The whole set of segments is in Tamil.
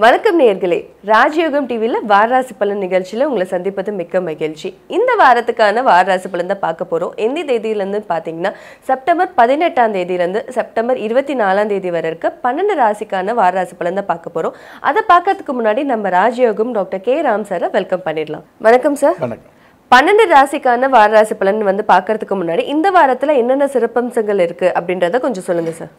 வணக்கம் நேயர்களே ராஜயோகம் டிவியில் வாராசி பலன் நிகழ்ச்சியில் உங்களை சந்திப்பது மிக்க மகிழ்ச்சி இந்த வாரத்துக்கான வாராசி பலன் தான் பார்க்க போகிறோம் எந்த தேதியிலேருந்து பார்த்தீங்கன்னா செப்டம்பர் பதினெட்டாம் தேதியிலேருந்து செப்டம்பர் இருபத்தி நாலாம் தேதி வரை இருக்க பன்னெண்டு ராசிக்கான வாராசி பலன் தான் பார்க்க போகிறோம் அதை பார்க்கறதுக்கு முன்னாடி நம்ம ராஜயோகம் டாக்டர் கே ராம் சாரை வெல்கம் பண்ணிடலாம் வணக்கம் சார் வணக்கம் பன்னெண்டு ராசிக்கான வாராசி பலன் வந்து பார்க்கறதுக்கு முன்னாடி இந்த வாரத்தில் என்னென்ன சிறப்பம்சங்கள் இருக்குது அப்படின்றத கொஞ்சம் சொல்லுங்கள் சார்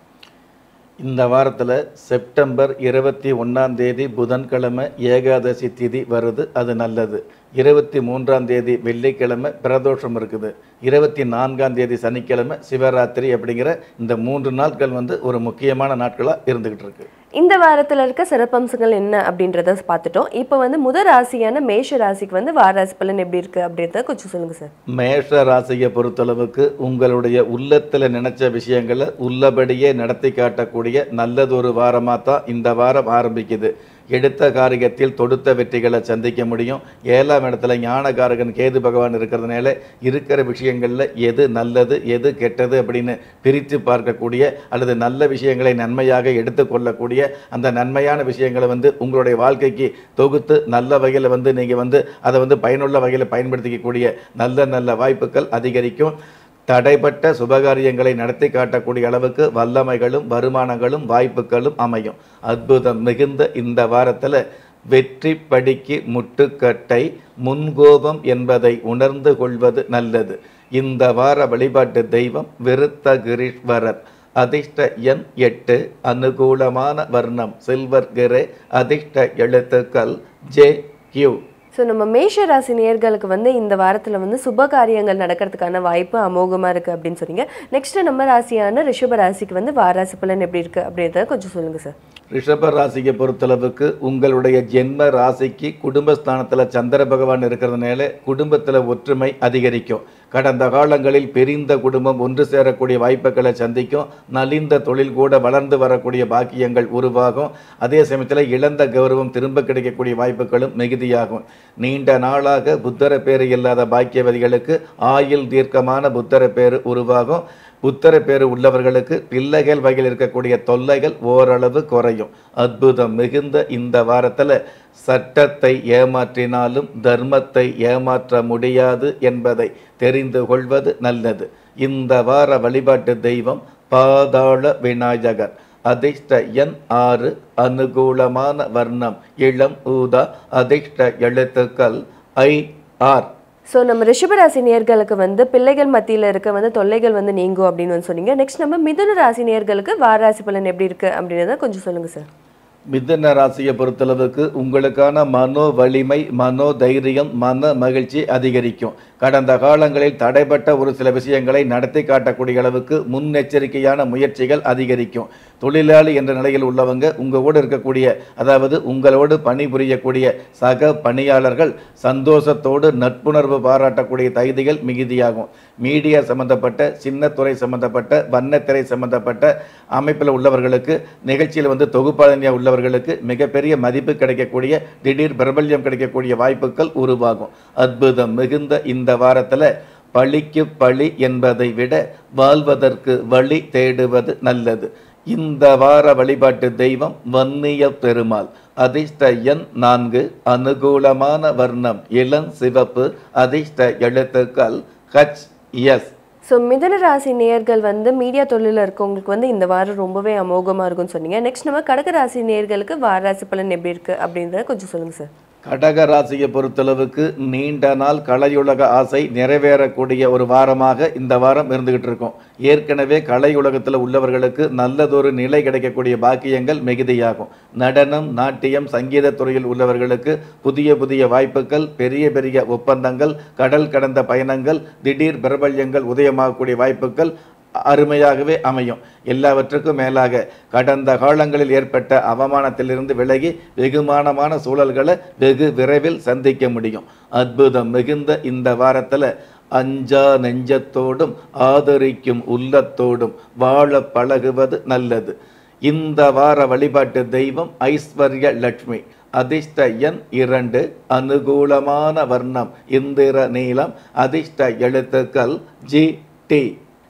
இந்த வாரத்தில் செப்டம்பர் இருபத்தி ஒன்றாம் தேதி புதன்கிழமை ஏகாதசி திதி வருது அது நல்லது இருபத்தி மூன்றாம் தேதி வெள்ளிக்கிழமை பிரதோஷம் இருக்குது இருபத்தி நான்காம் தேதி சனிக்கிழமை சிவராத்திரி அப்படிங்கிற இந்த மூன்று நாட்கள் வந்து ஒரு முக்கியமான நாட்களாக இருந்துகிட்டு இருக்கு இந்த வாரத்தில் இருக்க சிறப்பம்சங்கள் என்ன அப்படின்றத பார்த்துட்டோம் இப்போ வந்து முதல் ராசியான மேஷ ராசிக்கு வந்து வாராசி பலன் எப்படி இருக்கு அப்படின்றத கொஞ்சம் சொல்லுங்க சார் மேஷ ராசியை பொறுத்தளவுக்கு உங்களுடைய உள்ளத்தில் நினைச்ச விஷயங்களை உள்ளபடியே நடத்தி காட்டக்கூடிய நல்லதொரு வாரமாக தான் இந்த வாரம் ஆரம்பிக்குது எடுத்த காரியத்தில் தொடுத்த வெற்றிகளை சந்திக்க முடியும் ஏழாம் இடத்துல ஞானகாரகன் கேது பகவான் இருக்கிறதுனால இருக்கிற விஷயங்களில் எது நல்லது எது கெட்டது அப்படின்னு பிரித்து பார்க்கக்கூடிய அல்லது நல்ல விஷயங்களை நன்மையாக எடுத்துக்கொள்ளக்கூடிய அந்த நன்மையான விஷயங்களை வந்து உங்களுடைய வாழ்க்கைக்கு தொகுத்து நல்ல வகையில் வந்து நீங்கள் வந்து அதை வந்து பயனுள்ள வகையில் பயன்படுத்திக்கக்கூடிய நல்ல நல்ல வாய்ப்புகள் அதிகரிக்கும் தடைப்பட்ட சுபகாரியங்களை நடத்தி காட்டக்கூடிய அளவுக்கு வல்லமைகளும் வருமானங்களும் வாய்ப்புகளும் அமையும் அற்புதம் மிகுந்த இந்த வாரத்தில் வெற்றி படிக்கு முட்டுக்கட்டை முன்கோபம் என்பதை உணர்ந்து கொள்வது நல்லது இந்த வார வழிபாட்டு தெய்வம் விருத்தகிரீஸ்வரர் அதிர்ஷ்ட எண் எட்டு அனுகூலமான வர்ணம் சில்வர் கிரே அதிர்ஷ்ட எழுத்துக்கள் ஜே கியூ ஸோ நம்ம மேஷ ராசி நேயர்களுக்கு வந்து இந்த வாரத்தில் வந்து சுப காரியங்கள் நடக்கிறதுக்கான வாய்ப்பு அமோகமாக இருக்குது அப்படின்னு சொன்னீங்க நெக்ஸ்ட் நம்ம ராசியான ரிஷப ராசிக்கு வந்து வாராசி பலன் எப்படி இருக்குது அப்படின்றத கொஞ்சம் சொல்லுங்க சார் ரிஷப ராசியை பொறுத்தளவுக்கு உங்களுடைய ஜென்ம ராசிக்கு குடும்பஸ்தானத்தில் சந்திர பகவான் இருக்கிறதுனால குடும்பத்தில் ஒற்றுமை அதிகரிக்கும் கடந்த காலங்களில் பிரிந்த குடும்பம் ஒன்று சேரக்கூடிய வாய்ப்புகளை சந்திக்கும் நலிந்த தொழில் கூட வளர்ந்து வரக்கூடிய பாக்கியங்கள் உருவாகும் அதே சமயத்தில் இழந்த கௌரவம் திரும்ப கிடைக்கக்கூடிய வாய்ப்புகளும் மிகுதியாகும் நீண்ட நாளாக புத்தர பேரு இல்லாத பாக்கியவதிகளுக்கு ஆயுள் தீர்க்கமான புத்தர பேரு உருவாகும் புத்தர பேரு உள்ளவர்களுக்கு பிள்ளைகள் வகையில் இருக்கக்கூடிய தொல்லைகள் ஓரளவு குறையும் அற்புதம் மிகுந்த இந்த வாரத்தில் சட்டத்தை ஏமாற்றினாலும் தர்மத்தை ஏமாற்ற முடியாது என்பதை தெரிந்து கொள்வது நல்லது இந்த வார வழிபாட்டு தெய்வம் பாதாள விநாயகர் அதிர்ஷ்ட எண் ஆறு அனுகூலமான வர்ணம் இளம் ஊதா அதிர்ஷ்ட எழுத்துக்கள் ஐ ஆர் ஸோ நம்ம ரிஷபராசி நேர்களுக்கு வந்து பிள்ளைகள் மத்தியில் இருக்க வந்து தொல்லைகள் வந்து நீங்கும் அப்படின்னு வந்து சொன்னீங்க நெக்ஸ்ட் நம்ம மிதுன ராசி நேர்களுக்கு வாராசி பலன் எப்படி இருக்கு அப்படின்றத கொஞ்சம் சொல்லுங்க சார் மிதுன ராசியை பொறுத்தளவுக்கு உங்களுக்கான மனோ வலிமை மனோ தைரியம் மன மகிழ்ச்சி அதிகரிக்கும் கடந்த காலங்களில் தடைப்பட்ட ஒரு சில விஷயங்களை நடத்தி காட்டக்கூடிய அளவுக்கு முன்னெச்சரிக்கையான முயற்சிகள் அதிகரிக்கும் தொழிலாளி என்ற நிலையில் உள்ளவங்க உங்களோடு இருக்கக்கூடிய அதாவது உங்களோடு பணிபுரியக்கூடிய சக பணியாளர்கள் சந்தோஷத்தோடு நட்புணர்வு பாராட்டக்கூடிய தகுதிகள் மிகுதியாகும் மீடியா சம்பந்தப்பட்ட சின்னத்துறை சம்பந்தப்பட்ட வண்ணத்திரை சம்பந்தப்பட்ட அமைப்பில் உள்ளவர்களுக்கு நிகழ்ச்சியில் வந்து தொகுப்பாளனியாக உள்ளவர்களுக்கு மிகப்பெரிய மதிப்பு கிடைக்கக்கூடிய திடீர் பிரபல்யம் கிடைக்கக்கூடிய வாய்ப்புகள் உருவாகும் அற்புதம் மிகுந்த இந்த வாரத்தில் பழிக்கு பழி என்பதை விட வாழ்வதற்கு வழி தேடுவது நல்லது இந்த வார வழிபாட்டு தெய்வம் வன்னிய பெருமாள் அதிர்ஷ்ட எண் நான்கு அனுகூலமான வர்ணம் இளம் சிவப்பு அதிர்ஷ்ட எழுத்துக்கள் ஹச் எஸ் ஸோ மிதுன ராசி நேயர்கள் வந்து மீடியா தொழிலில் இருக்கவங்களுக்கு வந்து இந்த வாரம் ரொம்பவே அமோகமாக இருக்கும்னு சொன்னீங்க நெக்ஸ்ட் நம்ம கடக ராசி நேயர்களுக்கு வாராசி பலன் எப்படி இருக்கு அப்படின்றத கொஞ்சம் சொல்லுங்க சார் கடக ராசியை பொறுத்தளவுக்கு நீண்ட நாள் கலையுலக ஆசை நிறைவேறக்கூடிய ஒரு வாரமாக இந்த வாரம் இருந்துகிட்டு இருக்கும் ஏற்கனவே கலையுலகத்தில் உள்ளவர்களுக்கு நல்லதொரு நிலை கிடைக்கக்கூடிய பாக்கியங்கள் மிகுதியாகும் நடனம் நாட்டியம் சங்கீத துறையில் உள்ளவர்களுக்கு புதிய புதிய வாய்ப்புகள் பெரிய பெரிய ஒப்பந்தங்கள் கடல் கடந்த பயணங்கள் திடீர் பிரபல்யங்கள் உதயமாகக்கூடிய வாய்ப்புகள் அருமையாகவே அமையும் எல்லாவற்றுக்கும் மேலாக கடந்த காலங்களில் ஏற்பட்ட அவமானத்திலிருந்து விலகி வெகுமானமான சூழல்களை வெகு விரைவில் சந்திக்க முடியும் அற்புதம் மிகுந்த இந்த வாரத்தில் அஞ்சா நெஞ்சத்தோடும் ஆதரிக்கும் உள்ளத்தோடும் வாழ பழகுவது நல்லது இந்த வார வழிபாட்டு தெய்வம் ஐஸ்வர்ய லட்சுமி அதிர்ஷ்ட எண் இரண்டு அனுகூலமான வர்ணம் இந்திர நீலம் அதிர்ஷ்ட எழுத்துக்கள் ஜி டி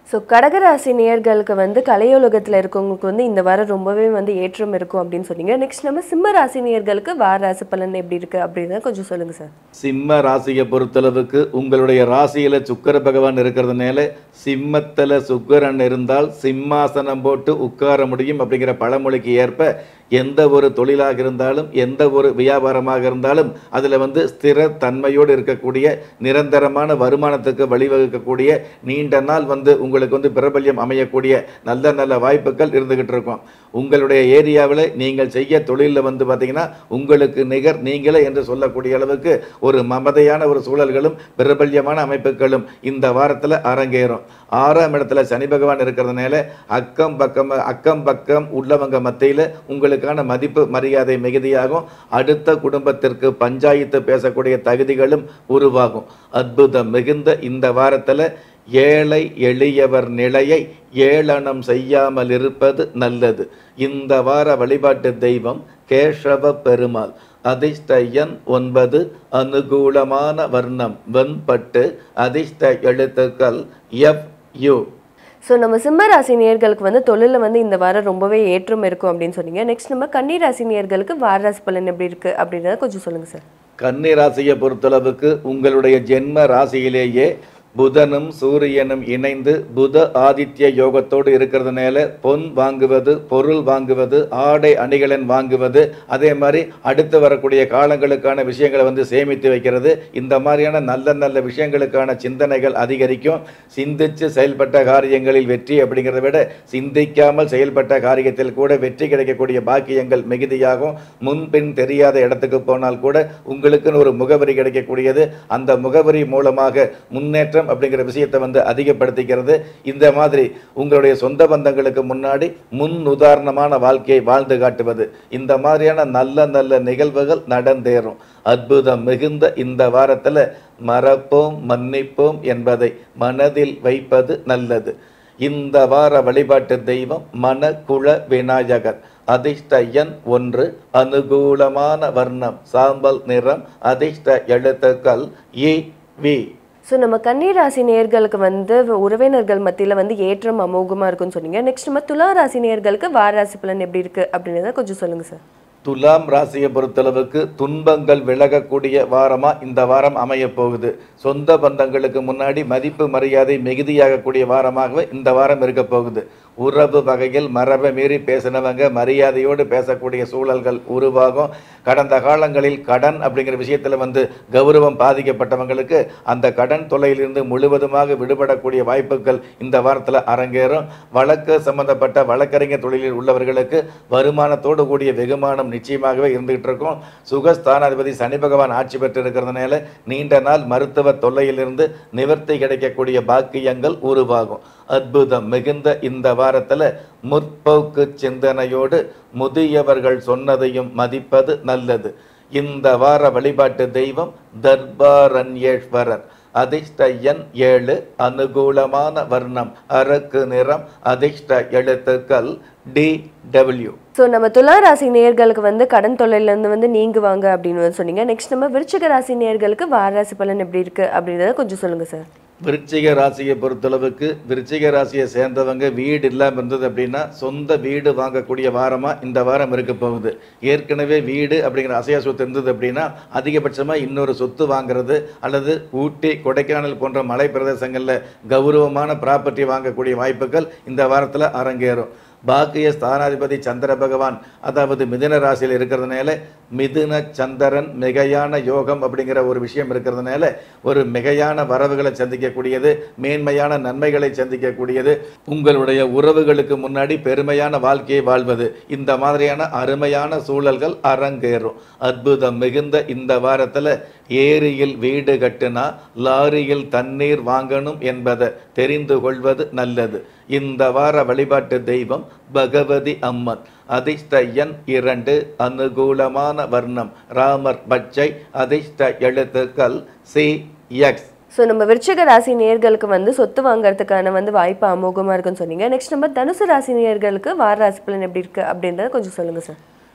ஸோ கடகராசி நேயர்களுக்கு வந்து கலையுலகத்தில் இருக்கவங்களுக்கு வந்து இந்த வாரம் ரொம்பவே வந்து ஏற்றம் இருக்கும் அப்படின்னு சொன்னீங்க நெக்ஸ்ட் நம்ம சிம்ம ராசி நேயர்களுக்கு வார ராசி பலன் எப்படி இருக்கு அப்படின்னு கொஞ்சம் சொல்லுங்க சார் சிம்ம ராசியை பொறுத்தளவுக்கு உங்களுடைய ராசியில சுக்கிர பகவான் இருக்கிறதுனால சிம்மத்துல சுக்கிரன் இருந்தால் சிம்மாசனம் போட்டு உட்கார முடியும் அப்படிங்கிற பழமொழிக்கு ஏற்ப எந்த ஒரு தொழிலாக இருந்தாலும் எந்த ஒரு வியாபாரமாக இருந்தாலும் அதில் வந்து ஸ்திர தன்மையோடு இருக்கக்கூடிய நிரந்தரமான வருமானத்துக்கு வழிவகுக்கக்கூடிய நீண்ட நாள் வந்து உங்களுக்கு வந்து பிரபல்யம் அமையக்கூடிய நல்ல நல்ல வாய்ப்புகள் இருந்துகிட்டு இருக்கும் உங்களுடைய ஏரியாவில் நீங்கள் செய்ய தொழிலில் வந்து பார்த்தீங்கன்னா உங்களுக்கு நிகர் நீங்களே என்று சொல்லக்கூடிய அளவுக்கு ஒரு மமதையான ஒரு சூழல்களும் பிரபல்யமான அமைப்புகளும் இந்த வாரத்தில் அரங்கேறும் ஆறாம் இடத்துல சனி பகவான் இருக்கிறதுனால அக்கம் பக்கம் அக்கம் பக்கம் உள்ளவங்க மத்தியில் உங்களுக்கான மதிப்பு மரியாதை மிகுதியாகும் அடுத்த குடும்பத்திற்கு பஞ்சாயத்து பேசக்கூடிய தகுதிகளும் உருவாகும் அற்புதம் மிகுந்த இந்த வாரத்தில் ஏழை எளியவர் நிலையை ஏளனம் செய்யாமல் இருப்பது நல்லது இந்த வார வழிபாட்டு தெய்வம் கேசவ பெருமாள் அதிர்ஷ்ட எண் ஒன்பது அனுகூலமான வர்ணம் வெண்பட்டு அதிர்ஷ்ட எழுத்துக்கள் எஃப் யு ஸோ நம்ம சிம்ம ராசி நேயர்களுக்கு வந்து தொழிலில் வந்து இந்த வாரம் ரொம்பவே ஏற்றம் இருக்கும் அப்படின்னு சொன்னீங்க நெக்ஸ்ட் நம்ம கன்னி ராசி நேயர்களுக்கு வார ராசி பலன் எப்படி இருக்கு அப்படின்றத கொஞ்சம் சொல்லுங்க சார் கன்னி ராசியை பொறுத்தளவுக்கு உங்களுடைய ஜென்ம ராசியிலேயே புதனும் சூரியனும் இணைந்து புத ஆதித்ய யோகத்தோடு இருக்கிறதுனால பொன் வாங்குவது பொருள் வாங்குவது ஆடை அணிகலன் வாங்குவது அதே மாதிரி அடுத்து வரக்கூடிய காலங்களுக்கான விஷயங்களை வந்து சேமித்து வைக்கிறது இந்த மாதிரியான நல்ல நல்ல விஷயங்களுக்கான சிந்தனைகள் அதிகரிக்கும் சிந்திச்சு செயல்பட்ட காரியங்களில் வெற்றி அப்படிங்கிறத விட சிந்திக்காமல் செயல்பட்ட காரியத்தில் கூட வெற்றி கிடைக்கக்கூடிய பாக்கியங்கள் மிகுதியாகும் முன்பின் தெரியாத இடத்துக்கு போனால் கூட உங்களுக்குன்னு ஒரு முகவரி கிடைக்கக்கூடியது அந்த முகவரி மூலமாக முன்னேற்றம் அப்படிங்கிற விஷயத்தை வந்து அதிகப்படுத்திக்கிறது இந்த மாதிரி உங்களுடைய சொந்த பந்தங்களுக்கு முன்னாடி முன் உதாரணமான வாழ்க்கையை வாழ்ந்து காட்டுவது இந்த மாதிரியான நல்ல நல்ல நிகழ்வுகள் நடந்தேறும் அற்புதம் மிகுந்த இந்த வாரத்தில் மறப்போம் மன்னிப்போம் என்பதை மனதில் வைப்பது நல்லது இந்த வார வழிபாட்டு தெய்வம் மனக்குள விநாயகர் அதிர்ஷ்ட எண் ஒன்று அனுகூலமான வர்ணம் சாம்பல் நிறம் அதிர்ஷ்ட எழுத்துக்கள் இ வி ஸோ நம்ம கன்னி ராசி நேயர்களுக்கு வந்து உறவினர்கள் மத்தியில் வந்து ஏற்றம் அமோகமாக இருக்கும்னு சொன்னீங்க நெக்ஸ்ட் நம்ம துலா ராசி நேயர்களுக்கு வார ராசி பலன் எப்படி இருக்கு அப்படின்றத கொஞ்சம் சொல்லுங்க சார் துலாம் ராசியை பொறுத்தளவுக்கு துன்பங்கள் விலகக்கூடிய வாரமா இந்த வாரம் அமைய போகுது சொந்த பந்தங்களுக்கு முன்னாடி மதிப்பு மரியாதை மிகுதியாகக்கூடிய வாரமாகவே இந்த வாரம் இருக்க போகுது உறவு வகையில் மரபை மீறி பேசினவங்க மரியாதையோடு பேசக்கூடிய சூழல்கள் உருவாகும் கடந்த காலங்களில் கடன் அப்படிங்கிற விஷயத்தில் வந்து கௌரவம் பாதிக்கப்பட்டவங்களுக்கு அந்த கடன் தொல்லையிலிருந்து முழுவதுமாக விடுபடக்கூடிய வாய்ப்புகள் இந்த வாரத்தில் அரங்கேறும் வழக்கு சம்பந்தப்பட்ட வழக்கறிஞர் தொழிலில் உள்ளவர்களுக்கு வருமானத்தோடு கூடிய வெகுமானம் நிச்சயமாகவே இருந்துகிட்டு இருக்கும் சுகஸ்தானாதிபதி சனி பகவான் ஆட்சி பெற்று இருக்கிறதுனால நீண்ட நாள் மருத்துவ தொல்லையிலிருந்து நிவர்த்தி கிடைக்கக்கூடிய பாக்கியங்கள் உருவாகும் அற்புதம் மிகுந்த இந்த வாரத்தில் முற்போக்கு சிந்தனையோடு முதியவர்கள் சொன்னதையும் மதிப்பது நல்லது இந்த வார வழிபாட்டு தெய்வம் தர்பாரண்யேஸ்வரர் அதிர்ஷ்ட எண் ஏழு அனுகூலமான வர்ணம் அரக்கு நிறம் அதிர்ஷ்ட எழுத்துக்கள் டி டபிள்யூ ஸோ நம்ம துலா ராசி நேயர்களுக்கு வந்து கடன் தொல்லையிலேருந்து வந்து நீங்குவாங்க அப்படின்னு வந்து சொன்னீங்க நெக்ஸ்ட் நம்ம விருச்சிக ராசி நேயர்களுக்கு வார ராசி பலன் எப்படி இருக்கு அப்படின்றத கொஞ்சம் சொல்லுங்க சார் விருச்சிக ராசியை பொறுத்தளவுக்கு விருச்சிக ராசியை சேர்ந்தவங்க வீடு இல்லாமல் இருந்தது அப்படின்னா சொந்த வீடு வாங்கக்கூடிய வாரமாக இந்த வாரம் இருக்க போகுது ஏற்கனவே வீடு அப்படிங்கிற அசையா சொத்து இருந்தது அப்படின்னா அதிகபட்சமாக இன்னொரு சொத்து வாங்குறது அல்லது ஊட்டி கொடைக்கானல் போன்ற மலை பிரதேசங்களில் கௌரவமான ப்ராப்பர்ட்டி வாங்கக்கூடிய வாய்ப்புகள் இந்த வாரத்தில் அரங்கேறும் பாக்கிய ஸ்தானாதிபதி சந்திர பகவான் அதாவது மிதுன ராசியில் இருக்கிறதுனால மிதுன சந்திரன் மிகையான யோகம் அப்படிங்கிற ஒரு விஷயம் இருக்கிறதுனால ஒரு மிகையான வரவுகளை சந்திக்கக்கூடியது மேன்மையான நன்மைகளை சந்திக்கக்கூடியது உங்களுடைய உறவுகளுக்கு முன்னாடி பெருமையான வாழ்க்கையை வாழ்வது இந்த மாதிரியான அருமையான சூழல்கள் அரங்கேறும் அற்புதம் மிகுந்த இந்த வாரத்தில் ஏரியில் வீடு கட்டினா லாரியில் தண்ணீர் வாங்கணும் என்பதை தெரிந்து கொள்வது நல்லது இந்த வார வழிபாட்டு தெய்வம் பகவதி அம்மன் அதிர்ஷ்ட எண் இரண்டு அனுகூலமான வர்ணம் ராமர் பச்சை அதிர்ஷ்ட எழுத்துக்கள் சி எக்ஸ் ஸோ நம்ம விருச்சிக ராசி நேயர்களுக்கு வந்து சொத்து வாங்குறதுக்கான வந்து வாய்ப்பு அமோகமாக இருக்குன்னு சொன்னீங்க நெக்ஸ்ட் நம்ம தனுசு ராசி நேயர்களுக்கு வார ராசி பலன் எப்படி இருக்கு அப்படின்றத கொஞ்சம் சொல்லுங்க சார்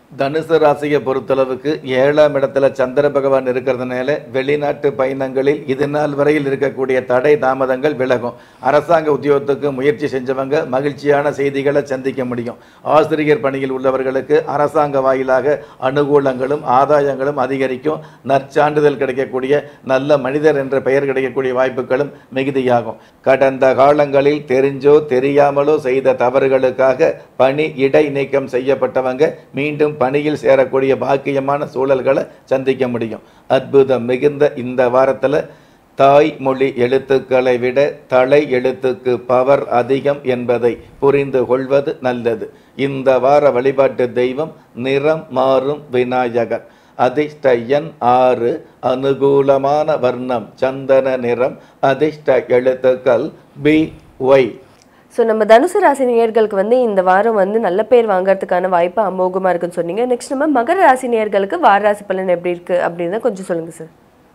தனுசு ராசியை பொறுத்தளவுக்கு ஏழாம் இடத்துல சந்திர பகவான் இருக்கிறதுனால வெளிநாட்டு பயணங்களில் இது நாள் வரையில் இருக்கக்கூடிய தடை தாமதங்கள் விலகும் அரசாங்க உத்தியோகத்துக்கு முயற்சி செஞ்சவங்க மகிழ்ச்சியான செய்திகளை சந்திக்க முடியும் ஆசிரியர் பணியில் உள்ளவர்களுக்கு அரசாங்க வாயிலாக அனுகூலங்களும் ஆதாயங்களும் அதிகரிக்கும் நற்சான்றிதழ் கிடைக்கக்கூடிய நல்ல மனிதர் என்ற பெயர் கிடைக்கக்கூடிய வாய்ப்புகளும் மிகுதியாகும் கடந்த காலங்களில் தெரிஞ்சோ தெரியாமலோ செய்த தவறுகளுக்காக பணி இடை நீக்கம் செய்யப்பட்டவங்க மீண்டும் பணியில் சேரக்கூடிய பாக்கியமான சூழல்களை சந்திக்க முடியும் அற்புதம் மிகுந்த இந்த வாரத்தில் தாய்மொழி எழுத்துக்களை விட தலை எழுத்துக்கு பவர் அதிகம் என்பதை புரிந்து கொள்வது நல்லது இந்த வார வழிபாட்டு தெய்வம் நிறம் மாறும் விநாயகர் அதிர்ஷ்ட எண் ஆறு அனுகூலமான வர்ணம் சந்தன நிறம் அதிர்ஷ்ட எழுத்துக்கள் பி ஒய் ஸோ நம்ம தனுசு ராசி நேயர்களுக்கு வந்து இந்த வாரம் வந்து நல்ல பேர் வாங்குறதுக்கான வாய்ப்பு அமோகமாக இருக்குன்னு சொன்னீங்க நெக்ஸ்ட் நம்ம மகர ராசி நேயர்களுக்கு வார ராசி பலன் எப்படி இருக்கு அப்படின்னு கொஞ்சம் சொல்லுங்க சார்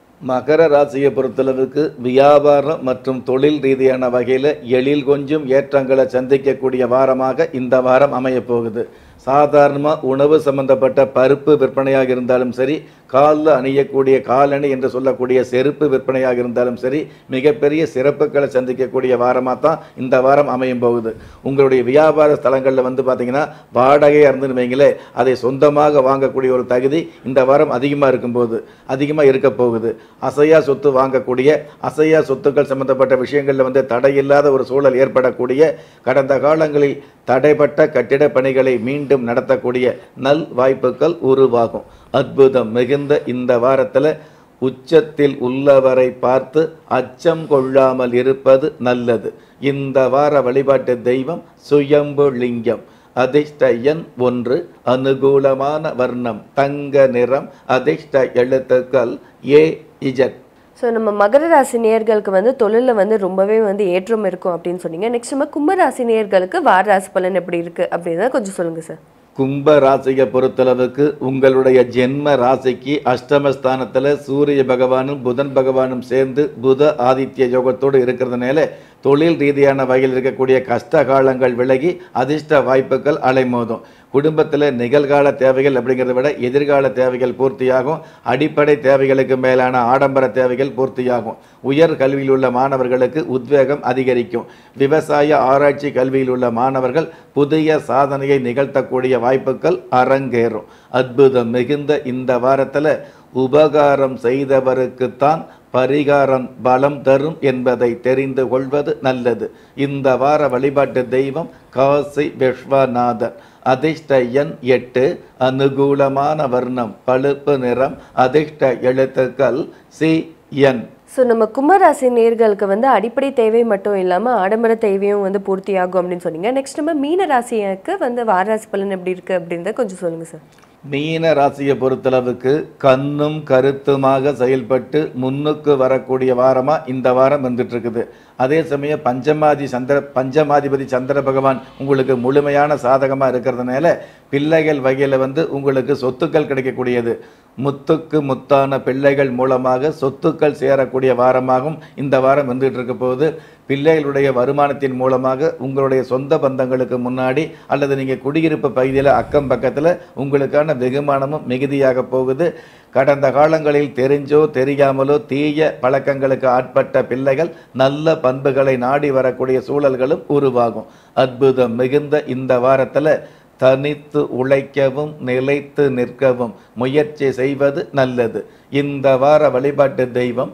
மகர ராசியை பொறுத்தளவுக்கு வியாபாரம் மற்றும் தொழில் ரீதியான வகையில் எழில் கொஞ்சம் ஏற்றங்களை சந்திக்கக்கூடிய வாரமாக இந்த வாரம் அமையப் போகுது சாதாரணமாக உணவு சம்பந்தப்பட்ட பருப்பு விற்பனையாக இருந்தாலும் சரி காலில் அணியக்கூடிய காலணி என்று சொல்லக்கூடிய செருப்பு விற்பனையாக இருந்தாலும் சரி மிகப்பெரிய சிறப்புகளை சந்திக்கக்கூடிய வாரமாக தான் இந்த வாரம் அமையும் போகுது உங்களுடைய வியாபார ஸ்தலங்களில் வந்து பார்த்தீங்கன்னா வாடகையாக இருந்துன்னு வைங்களே அதை சொந்தமாக வாங்கக்கூடிய ஒரு தகுதி இந்த வாரம் அதிகமாக இருக்கும்போது அதிகமாக இருக்க போகுது அசையா சொத்து வாங்கக்கூடிய அசையா சொத்துக்கள் சம்பந்தப்பட்ட விஷயங்களில் வந்து தடையில்லாத ஒரு சூழல் ஏற்படக்கூடிய கடந்த காலங்களில் தடைப்பட்ட கட்டிட பணிகளை மீண்டும் நடத்தக்கூடிய நல் வாய்ப்புகள் உருவாகும் அற்புதம் மிகுந்த இந்த வாரத்தில் உச்சத்தில் உள்ளவரை பார்த்து அச்சம் கொள்ளாமல் இருப்பது நல்லது இந்த வார வழிபாட்டு தெய்வம் சுயம்பு லிங்கம் அதிர்ஷ்ட எண் ஒன்று அனுகூலமான வர்ணம் தங்க நிறம் அதிர்ஷ்ட எழுத்துக்கள் ஏ இஜட் ஸோ நம்ம மகர ராசி நேயர்களுக்கு வந்து தொழிலில் வந்து ரொம்பவே வந்து ஏற்றம் இருக்கும் அப்படின்னு சொன்னீங்க நெக்ஸ்ட் நம்ம கும்ப ராசி நேயர்களுக்கு வார ராசி பலன் எப்படி இருக்கு அப்படின்னு கொஞ்சம் சொல்லுங்க சார் கும்ப ராசியை பொறுத்தளவுக்கு உங்களுடைய ஜென்ம ராசிக்கு அஷ்டமஸ்தானத்தில் சூரிய பகவானும் புதன் பகவானும் சேர்ந்து புத ஆதித்ய யோகத்தோடு இருக்கிறதுனால தொழில் ரீதியான வகையில் இருக்கக்கூடிய கஷ்ட காலங்கள் விலகி அதிர்ஷ்ட வாய்ப்புகள் அலைமோதும் குடும்பத்தில் நிகழ்கால தேவைகள் அப்படிங்கிறத விட எதிர்கால தேவைகள் பூர்த்தியாகும் அடிப்படை தேவைகளுக்கு மேலான ஆடம்பர தேவைகள் பூர்த்தியாகும் உயர் கல்வியில் உள்ள மாணவர்களுக்கு உத்வேகம் அதிகரிக்கும் விவசாய ஆராய்ச்சி கல்வியில் உள்ள மாணவர்கள் புதிய சாதனையை நிகழ்த்தக்கூடிய வாய்ப்புகள் அரங்கேறும் அற்புதம் மிகுந்த இந்த வாரத்தில் உபகாரம் செய்தவருக்குத்தான் பரிகாரம் பலம் தரும் என்பதை தெரிந்து கொள்வது நல்லது இந்த வார வழிபாட்டு தெய்வம் காசி விஸ்வநாதர் அதிர்ஷ்ட எண் எட்டு அனுகூலமான வர்ணம் பழுப்பு நிறம் அதிர்ஷ்ட எழுத்துக்கள் சி என் ஸோ நம்ம கும்பராசி நேர்களுக்கு வந்து அடிப்படை தேவை மட்டும் இல்லாமல் ஆடம்பர தேவையும் வந்து பூர்த்தியாகும் அப்படின்னு சொன்னீங்க நெக்ஸ்ட் நம்ம மீன ராசிக்கு வந்து வாராசி பலன் எப்படி இருக்கு அப்படின்றத கொஞ்சம் சொல்லுங்க சார் மீன ராசியை பொறுத்தளவுக்கு கண்ணும் கருத்துமாக செயல்பட்டு முன்னுக்கு வரக்கூடிய வாரமா இந்த வாரம் வந்துட்டு இருக்குது அதே சமயம் பஞ்சமாதி சந்திர பஞ்சமாதிபதி சந்திர பகவான் உங்களுக்கு முழுமையான சாதகமாக இருக்கிறதுனால பிள்ளைகள் வகையில் வந்து உங்களுக்கு சொத்துக்கள் கிடைக்கக்கூடியது முத்துக்கு முத்தான பிள்ளைகள் மூலமாக சொத்துக்கள் சேரக்கூடிய வாரமாகவும் இந்த வாரம் வந்துட்டு இருக்க போது பிள்ளைகளுடைய வருமானத்தின் மூலமாக உங்களுடைய சொந்த பந்தங்களுக்கு முன்னாடி அல்லது நீங்கள் குடியிருப்பு பகுதியில் அக்கம் பக்கத்தில் உங்களுக்கான வெகுமானமும் மிகுதியாக போகுது கடந்த காலங்களில் தெரிஞ்சோ தெரியாமலோ தீய பழக்கங்களுக்கு ஆட்பட்ட பிள்ளைகள் நல்ல பண்புகளை நாடி வரக்கூடிய சூழல்களும் உருவாகும் அற்புதம் மிகுந்த இந்த வாரத்தில் தனித்து உழைக்கவும் நிலைத்து நிற்கவும் முயற்சி செய்வது நல்லது இந்த வார வழிபாட்டு தெய்வம்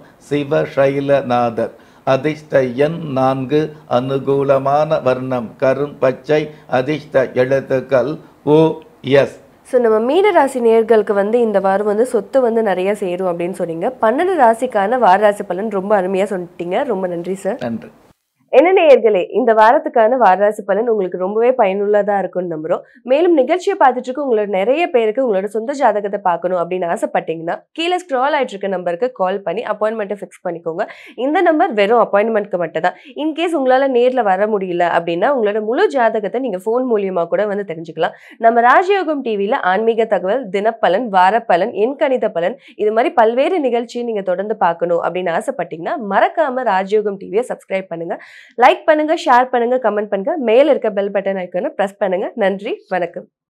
சிவசைலநாதர் அதிர்ஷ்ட எண் நான்கு அனுகூலமான வர்ணம் கரும் பச்சை அதிர்ஷ்ட எழுத்துக்கள் ஓ எஸ் ஸோ நம்ம மீன ராசி நேர்களுக்கு வந்து இந்த வாரம் வந்து சொத்து வந்து நிறைய சேரும் அப்படின்னு சொன்னீங்க பன்னெண்டு ராசிக்கான வார ராசி பலன் ரொம்ப அருமையாக சொல்லிட்டீங்க ரொம்ப நன்றி சார் நன்றி என்ன நேயர்களே இந்த வாரத்துக்கான வாராசி பலன் உங்களுக்கு ரொம்பவே பயனுள்ளதா இருக்கும்னு நம்புறோம் மேலும் நிகழ்ச்சியை பார்த்துட்டு இருக்க உங்களோட நிறைய பேருக்கு உங்களோட சொந்த ஜாதகத்தை பார்க்கணும் அப்படின்னு ஆசைப்பட்டீங்கன்னா கீழே ஸ்க்ரால் ஆயிட்டு இருக்க நம்பருக்கு கால் பண்ணி அப்பாயின்மெண்ட்டை ஃபிக்ஸ் பண்ணிக்கோங்க இந்த நம்பர் வெறும் அப்பாயின்மெண்ட்க்கு மட்டும் தான் இன்கேஸ் உங்களால நேர்ல வர முடியல அப்படின்னா உங்களோட முழு ஜாதகத்தை நீங்க ஃபோன் மூலியமா கூட வந்து தெரிஞ்சுக்கலாம் நம்ம ராஜயோகம் டிவியில ஆன்மீக தகவல் தினப்பலன் வாரப்பலன் எண் கணித பலன் இது மாதிரி பல்வேறு நிகழ்ச்சியை நீங்க தொடர்ந்து பார்க்கணும் அப்படின்னு ஆசைப்பட்டீங்கன்னா மறக்காம ராஜயோகம் டிவியை சப்ஸ்கிரைப் பண்ணுங்க லைக் பண்ணுங்க ஷேர் பண்ணுங்க கமெண்ட் பண்ணுங்க மேல இருக்க பெல் பட்டன் ஐக்கனை பிரஸ் பண்ணுங்க நன்றி வணக்கம்